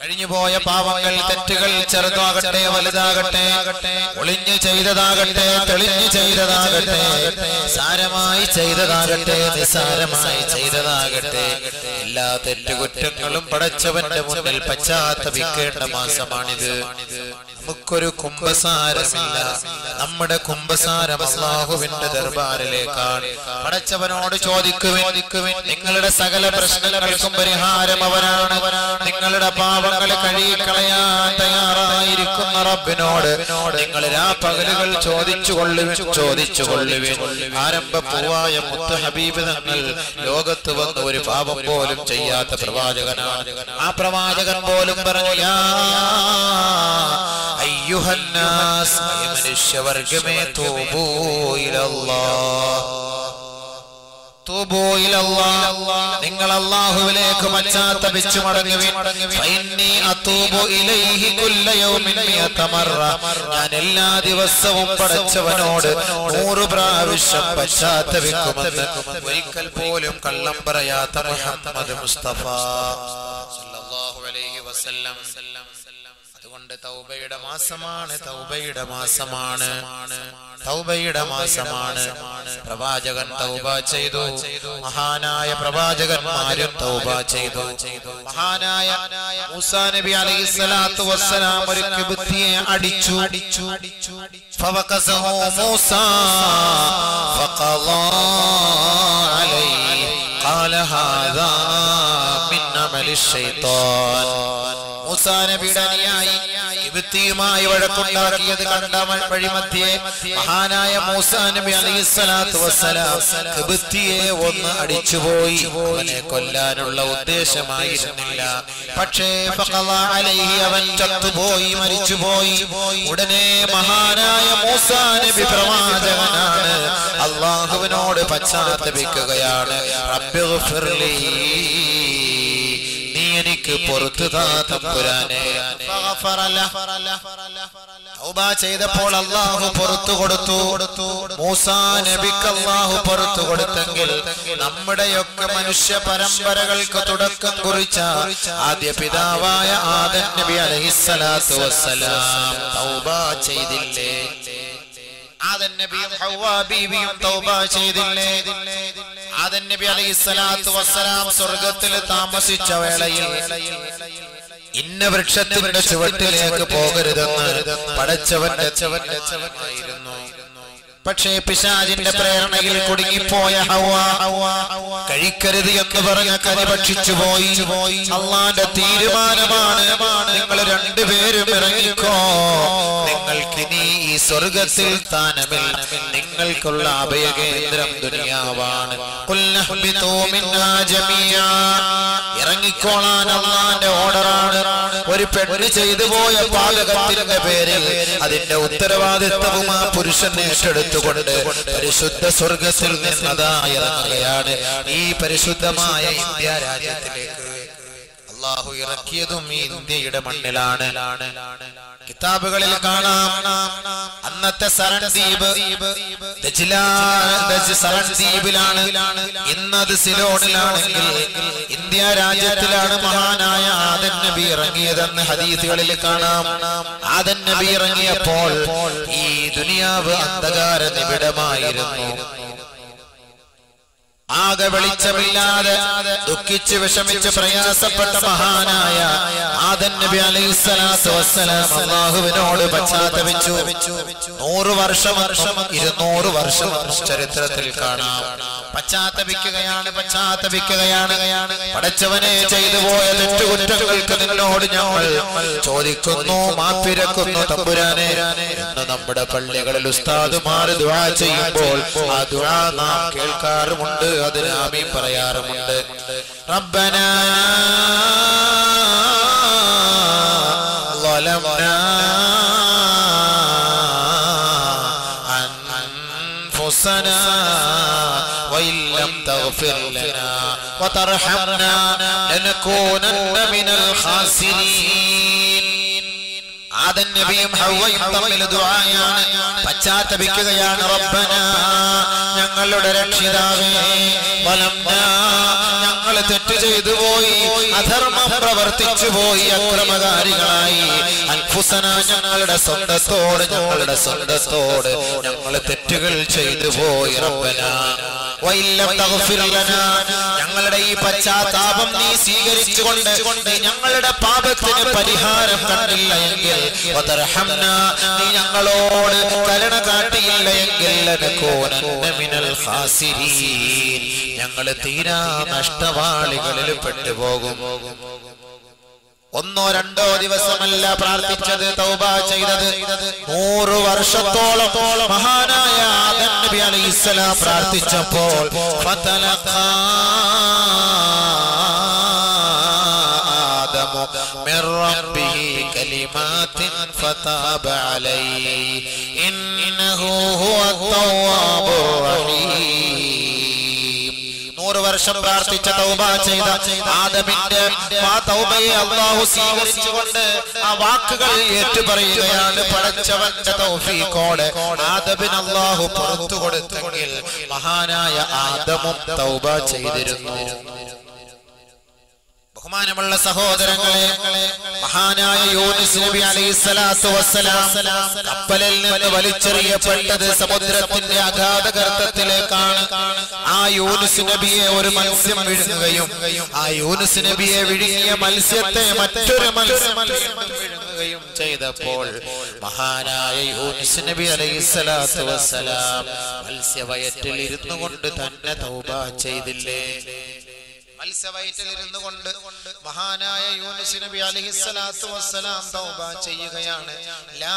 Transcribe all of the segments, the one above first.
കഴിഞ്ഞുപോയ പാവങ്ങൾ തെറ്റുകൾ ചെറുതാകട്ടെ വലുതാകട്ടെ ഒളിഞ്ഞു ചെയ്തതാകട്ടെ തെളിഞ്ഞു ചെയ്തതാകട്ടെ സാരമായി ചെയ്തതാകട്ടെ നിസാരമായി ചെയ്തതാകട്ടെ എല്ലാ തെറ്റുകുറ്റങ്ങളും പടച്ചവന്റെ മുന്നിൽ പശ്ചാത്തപിക്കേണ്ട മാസമാണിത് നമുക്കൊരു കുംഭസാരമില്ല നമ്മുടെ കുംഭസാരം അള്ളാഹുവിന്റെ ദർബാറിലേക്കാണ് പടച്ചവനോട് ചോദിക്കുവിൻ നിങ്ങളുടെ സകല പ്രശ്നങ്ങൾക്കും പരിഹാരം അവനാണ് നിങ്ങളുടെ പാപങ്ങളെ കഴുകിക്കളയാൻ തയ്യാറായിരിക്കുന്ന റബ്ബിനോട് നിങ്ങൾ രാ പകലുകൾ ചോദിച്ചു കൊള്ളുവിൻ ചോദിച്ചു കൊള്ളുവിൻ ആരംഭ പൂവായ മുത്ത് ഹബീബ് തങ്ങൾ ലോകത്ത് വന്ന് ഒരു പാപം പോലും ചെയ്യാത്ത പ്രവാചകനാണ് ആ പ്രവാചകൻ പോലും പറഞ്ഞു "യാ അയ്യുഹന്നാസ് ഏ മനുഷ്യവർഗമേ തൂബൂ ഇലല്ലാഹ് തൂബൂ ഇലല്ലാഹ്. നിങ്ങൾ അള്ളാഹുവിലേക്ക് പശ്ചാത്തപിച്ചു മടങ്ങുവിൻ ഫഇന്നീ അതൂബു ഇലൈഹി കുല്ല യൗമിൻ മിയത മറ. ഞാൻ എല്ലാ ദിവസവും പടച്ചവനോട് നൂറ് പ്രാവശ്യം പശ്ചാത്തപിക്കുമെന്ന് ഒരിക്കൽ പോലും കള്ളം പറയാത്ത മുഹമ്മദ് മുസ്തഫ സല്ലല്ലാഹു അലൈഹി വസല്ലം അതുകൊണ്ട് തൗബയുടെ മാസമാണ് തൗബയുടെ മാസമാണ് തൗബയുടെ മാസമാണ് പ്രവാചകൻ തൗബ ചെയ്തു മഹാനായ പ്രവാചകന്മാരും തൗബ ചെയ്തു മഹാനായ മൂസാ നബി അലൈഹി സ്വലാത്തു വസ്സലാം ഒരു കിബുത്തിയെ അടിച്ചു അടിച്ചു فوقزه موسى فقضى عليه قال هذا من عمل الشيطان മൂസാ നബിയുടെ അനുയായി കിബിത്തിയുമായി വഴക്കുണ്ടാക്കിയത് കണ്ട വഴിമധ്യേ മഹാനായ മൂസാ നബി അലൈഹി സ്വലാത്തു വസ്സലാം കിബിത്തിയെ ഒന്ന് അടിച്ചുപോയി അവനെ കൊല്ലാനുള്ള ഉദ്ദേശമായിരുന്നില്ല പക്ഷേ ഫഖള അലൈഹി അവൻ ചത്തുപോയി മരിച്ചുപോയി ഉടനെ മഹാനായ മൂസാ നബി പ്രവാചകനാണ് അള്ളാഹുവിനോട് പശ്ചാത്തപിക്കുകയാണ് റബ്ബിഗ്ഫിർലി നീ എനിക്ക് പുറത്തു താ തമ്പുരാനെ തൗബ ചെയ്തപ്പോൾ അള്ളാഹു പുറത്തു കൊടുത്തു മൂസാ നബിക്ക് അള്ളാഹു പുറത്തു കൊടുത്തെങ്കിൽ നമ്മുടെയൊക്കെ മനുഷ്യ പരമ്പരകൾക്ക് തുടക്കം കുറിച്ച ആദ്യ പിതാവായ ആദൻ നബി അലഹിസ്സലാത്തു വസ്സലാം തൗബ ചെയ്തില്ലേ ആദൻ നബിയും ഹവ്വാ ബീവിയും തൗബ ചെയ്തില്ലേ ആദൻ നബി അലൈഹി സ്വലാത്തു വസ്സലാം സ്വർഗത്തിൽ താമസിച്ച വേളയിൽ ഇന്ന വൃക്ഷത്തിന്റെ ചുവട്ടിലേക്ക് പോകരുതെന്ന് പടച്ചവന്റെ ചവന്റെ പക്ഷേ പിശാജിന്റെ പ്രേരണയിൽ കുടുങ്ങിപ്പോയ ഹവ്വ കഴിക്കരുത് എന്ന് പറഞ്ഞ കനി ഭക്ഷിച്ചു പോയി അള്ളാന്റെ തീരുമാനമാണ് നിങ്ങൾ രണ്ടുപേരും ഇറങ്ങിക്കോ നിങ്ങൾക്കിനി ഈ സ്വർഗത്തിൽ സ്ഥാനമില്ല നിങ്ങൾക്കുള്ള അഭയകേന്ദ്രം ദുനിയാവാണ് ഖുൽ നഹ്ബിതൂ മിന്നാ ജമീഅ. ഇറങ്ങിക്കോളാൻ അള്ളാന്റെ ഓർഡറാണ് ഒരു പെണ്ണ് ചെയ്തു പോയ പാതകത്തിന്റെ പേരിൽ അതിന്റെ ഉത്തരവാദിത്വവും ആ പുരുഷൻ ഏറ്റെടുത്തുകൊണ്ട് പരിശുദ്ധ സ്വർഗത്തിൽ നിന്നതാ ഇറങ്ങുകയാണ് ഈ പരിശുദ്ധമായ ഇന്ത്യ രാജ്യത്തിലേക്ക് അള്ളാഹു ഇറക്കിയതും ഈ ഇന്ത്യയുടെ മണ്ണിലാണ് കിതാബുകളിൽ കാണാം അന്നത്തെ സരൺ ദ്വീപ് ദജ്ലാ- ദജ് സരൺ ദ്വീപിലാണ് ഇന്നത് സിലോണിലാണെങ്കിൽ ഇന്ത്യ രാജ്യത്തിലാണ് മഹാനായ ആദൻ നബി ഇറങ്ങിയതെന്ന് ഹദീസുകളിൽ കാണാം ആദൻ നബി ഇറങ്ങിയപ്പോൾ ഈ ദുനിയാവ് അന്ധകാര നിബിഡമായിരുന്നു ആകെ വെളിച്ചമില്ലാതെ ദുഃഖിച്ച് വിഷമിച്ച് പ്രയാസപ്പെട്ട മഹാനായ ആദൻ നബി അലൈഹി സ്വലാത്തു വസ്സലാം അള്ളാഹുവിനോട് പശ്ചാത്തപിച്ചു നൂറ് വർഷം വർഷം ഇരുന്നൂറ് വർഷം ചരിത്രത്തിൽ കാണാം പശ്ചാത്തപിക്കുകയാണ് പശ്ചാത്തപിക്കുകയാണ് പടച്ചവനെ ചെയ്തു പോയ തെറ്റുകുറ്റങ്ങൾക്ക് നിന്നോട് ഞങ്ങൾ ചോദിക്കുന്നു മാപ്പിരക്കുന്നു തമ്പുരാനെ എന്ന് നമ്മുടെ പള്ളികളിൽ ഉസ്താദുമാർ ദുആ ചെയ്യുമ്പോൾ ആ ദുആ നാം കേൾക്കാറുമുണ്ട് അതിന് ആമീൻ പറയാറുമുണ്ട് റബ്ബന ظلمنا أنفسنا وإن لم تغفر لنا وترحمنا لنكونن من الخاسرين ആദൻ നബിയും ഹവ്വയും തമ്മിൽ ദുആയാണ് പശ്ചാത്തപിക്കുകയാണ് റബ്ബന ഞങ്ങളുടെ രക്ഷിതാവേ വലംന ഞങ്ങൾ തെറ്റ് തെറ്റ് ചെയ്തു പോയി അധർമ്മം പ്രവർത്തിച്ചു പോയി അക്രമകാരികളായി അൽഫുസന ഞങ്ങളുടെ സ്വന്തത്തോട് ഞങ്ങളുടെ സ്വന്തത്തോട് ഞങ്ങൾ തെറ്റുകൾ ചെയ്തു പോയി റബ്ബന വൈല്ലം തഗ്ഫിർ ലനാ ഞങ്ങളുടെ ഈ പശ്ചാത്താപം നീ സ്വീകരിച്ചുകൊണ്ട് നീ ഞങ്ങളുടെ പാപത്തിന് പരിഹാരം കണ്ടില്ല എങ്കിൽ വതർഹംന നീ ഞങ്ങളോട് കരുണ കാട്ടിയില്ല എങ്കിൽ ലനകൂനന്ന മിനൽ ഖാസിരീൻ ഞങ്ങൾ തീരാ നഷ്ടവാളികളിൽ പെട്ടുപോകും ഒന്നോ രണ്ടോ ദിവസമല്ല പ്രാർത്ഥിച്ചത് തൗബ ചെയ്തത് നൂറ് വർഷത്തോളം മഹാനായ ആദം നബി അലൈഹിസ്സലാം പ്രാർത്ഥിച്ചപ്പോൾ ഫതലഖാ ആദമു മിർ റബ്ബിഹി കലിമാത്തിൻ ഫതാബ അലൈഹി ഇന്നഹു ഹുവ തവ്വാബുർ റഹീം നൂറ് വർഷം പ്രാർത്ഥിച്ച തൗബ ചെയ്ത ആദമിന്റെ ആ തൗബയെ അള്ളാഹു സ്വീകരിച്ചുകൊണ്ട് ആ വാക്കുകൾ ഏറ്റുപറയുകയാണ് പടച്ചവന്റെ തൗഫീഖോടെ ആദമിന് അള്ളാഹു പുറത്തു കൊടുത്തെങ്കിൽ മഹാനായ ആദമും തൗബ ചെയ്തിരുന്നു ബഹുമാനമുള്ള സഹോദരങ്ങളെ മഹാനായ യൂനിസ് നബി അലൈഹി സ്വലാത്തു വസ്സലാം കപ്പലിൽ നിന്ന് വലിച്ചെറിയപ്പെട്ടത് സമുദ്രത്തിന്റെ അഗാധ ഗർത്തത്തിലേക്കാണ് ആ യൂനിസ് നബിയെ ഒരു മത്സ്യം വിഴുങ്ങുകയും ആ യൂനിസ് നബിയെ വിഴുങ്ങിയ മത്സ്യത്തെ മറ്റൊരു മത്സ്യം വിഴുങ്ങുകയും ചെയ്തപ്പോൾ മഹാനായ യൂനിസ് നബി അലൈഹി സ്വലാത്തു വസ്സലാം മത്സ്യവയറ്റിൽ ഇരുന്നു കൊണ്ട് തന്നെ തൗബ ചെയ്തില്ലേ മത്സ്യവയറ്റിൽ ഇരുന്നു കൊണ്ട് മഹാനായ യൂനുസ് നബി അലൈഹിസ്സലാത്തു വസ്സലാം തൗബ ചെയ്യുകയാണ് ലാ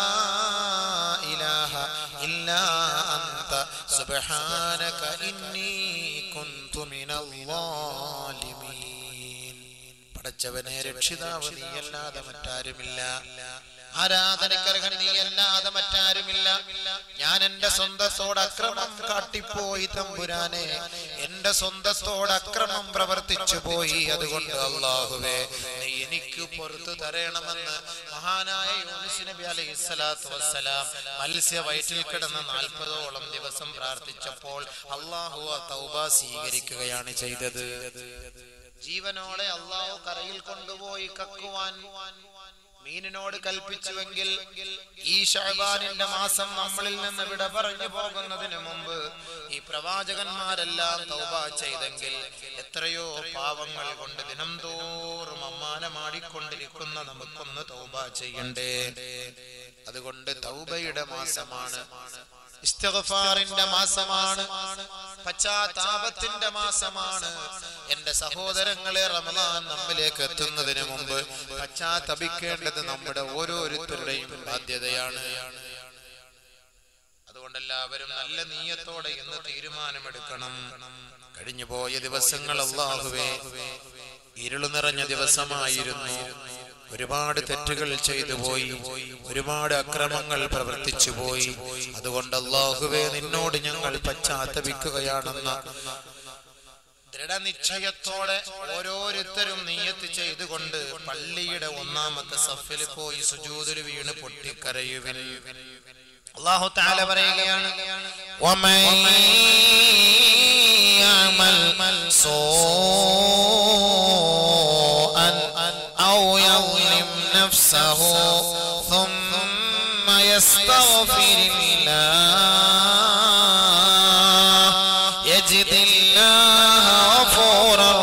ഇലാഹ ഇല്ലാ അന്ത സുബ്ഹാനക ഇന്നി കുന്തു മിനൽ ളാലിമീൻ പടച്ചവനെ രക്ഷിതാവ് നീയല്ലാതെ മറ്റാരുമില്ല ആരാധനക്കർഹൻ നീയല്ലാതെ മറ്റാരുമില്ല ഞാൻ എന്റെ സ്വന്തത്തോട് അക്രമം കാട്ടിപ്പോയി തമ്പുരാനെ എന്റെ സ്വന്തത്തോട് അക്രമം പ്രവർത്തിച്ചു പോയി അതുകൊണ്ട് അള്ളാഹുവേ നീ എനിക്ക് പുറത്തു തരണമെന്ന് മഹാനായ യൂനുസ് നബി അലൈഹി സ്വലാത്തു വസ്സലാം മത്സ്യ വയറ്റിൽ കിടന്ന് നാൽപ്പതോളം ദിവസം പ്രാർത്ഥിച്ചപ്പോൾ അള്ളാഹു ആ തൗബ സ്വീകരിക്കുകയാണ് ചെയ്തത് ജീവനോടെ അള്ളാഹു കരയിൽ കൊണ്ടുപോയി കക്കുവാൻ മീനിനോട് കൽപ്പിച്ചുവെങ്കിൽ ഈ ഷഹബാനിന്റെ മാസം നമ്മളിൽ നിന്ന് വിട പറഞ്ഞു പോകുന്നതിന് മുമ്പ് ഈ പ്രവാചകന്മാരെല്ലാം തൗബ ചെയ്തെങ്കിൽ എത്രയോ പാവങ്ങൾ കൊണ്ട് ദിനം തോറും അമ്മാനമാടിക്കൊണ്ടിരിക്കുന്ന നമുക്കൊന്ന് തൗബ ചെയ്യണ്ടേ അതുകൊണ്ട് തൗബയുടെ മാസമാണ് ഇസ്തിഗ്ഫാറിന്റെ മാസമാണ് പശ്ചാത്താപത്തിന്റെ മാസമാണ് എന്റെ സഹോദരങ്ങളെ റമദാൻ നമ്മിലേക്ക് എത്തുന്നതിന് മുമ്പ് പശ്ചാത്തപിക്കേണ്ടത് നമ്മുടെ ഓരോരുത്തരുടെയും ബാധ്യതയാണ് അതുകൊണ്ട് എല്ലാവരും നല്ല നീയത്തോടെ ഇന്ന് തീരുമാനമെടുക്കണം കഴിഞ്ഞു പോയ ദിവസങ്ങൾ അള്ളാഹുവേ ഇരുളു നിറഞ്ഞ ദിവസമായിരുന്നു ഒരുപാട് തെറ്റുകൾ ചെയ്തു പോയി ഒരുപാട് അക്രമങ്ങൾ പ്രവർത്തിച്ചു പോയി അതുകൊണ്ട് അള്ളാഹുവേ നിന്നോട് ഞങ്ങൾ പശ്ചാത്തപിക്കുകയാണെന്ന ദൃഢനിശ്ചയത്തോടെ ഓരോരുത്തരും നീയത്ത് ചെയ്തുകൊണ്ട് പള്ളിയുടെ ഒന്നാമത്തെ സഫിൽ പോയി സുജൂതിൽ വീണ് പൊട്ടിക്കരയുവിൻ അള്ളാഹു താല പറയുകയാണ് ومن يعمل سوءا أو يظلم نفسه ثم يستغفر الله يجد الله غفورا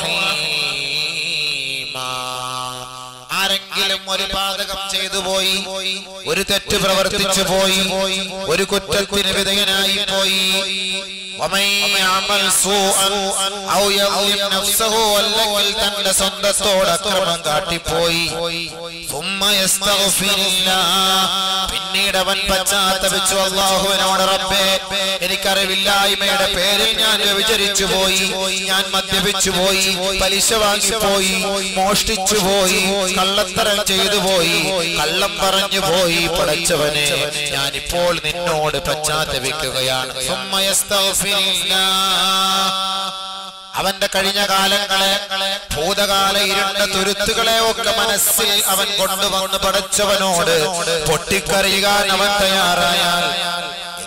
رحيما ആരെങ്കിലും ഒരു പാതകം ചെയ്തു പോയി ഒരു തെറ്റ് പ്രവർത്തിച്ചു പോയി ഒരു കുറ്റത്തിന് വിധേയനായി പോയി ومن يعمل سوءا أو يظلم نفسه അല്ലെങ്കിൽ തന്റെ സ്വന്തത്തോട് അക്രമം കാട്ടിപ്പോയി ثم يستغفر الله പിന്നീട് അവൻ പശ്ചാത്തപിച്ചു അള്ളാഹുവിനോട് റബ്ബേ എനിക്കറിവില്ലായ്മയുടെ പേരിൽ ഞാൻ വ്യഭിചരിച്ചു പോയി ഞാൻ മദ്യപിച്ചു പോയി പലിശ വാങ്ങിപ്പോയി മോഷ്ടിച്ചു പോയി കള്ളത്തരം ചെയ്തു പോയി കള്ളം പറഞ്ഞു പോയി പടച്ചവനെ ഞാനിപ്പോൾ നിന്നോട് പശ്ചാത്തപിക്കുകയാണ് ثم يستغفر الله. അവന്റെ കഴിഞ്ഞ കാലങ്ങളെ ഭൂതകാല ഇരുണ്ട തുരുത്തുകളെ ഒക്കെ മനസ്സിൽ അവൻ കൊണ്ടുവന്ന് പടച്ചവനോട് പൊട്ടിക്കറിയുവാൻ അവൻ തയ്യാറായാൽ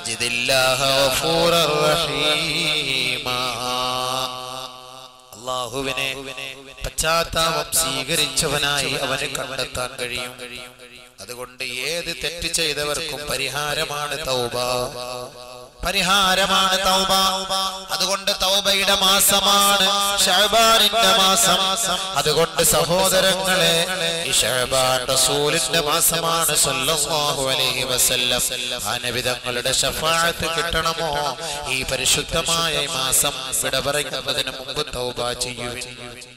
യജിദില്ലാഹ ഗഫൂറർ റഹീമാ. അള്ളാഹു അള്ളാഹുവിനെ പശ്ചാത്താപം സ്വീകരിച്ചവനായി അവന് കണ്ടെത്താൻ കഴിയും അതുകൊണ്ട് ഏത് തെറ്റ് ചെയ്തവർക്കും പരിഹാരമാണ് തൗബ പരിഹാരമാണ് തൗബ അതുകൊണ്ട് തൗബയുടെ മാസമാണ് ഷഹബാനിന്റെ മാസം അതുകൊണ്ട് സഹോദരങ്ങളെ ഈ ഷഹബാൻ റസൂലിന്റെ മാസമാണ് സല്ലല്ലാഹു അലൈഹി വസല്ലം ആ നബി തങ്ങളുടെ ശഫാഅത്ത് കിട്ടണമോ ഈ പരിശുദ്ധമായ ഈ മാസം വിട പറയുന്നതിന് മുമ്പ് തൗബ ചെയ്യുവിൻ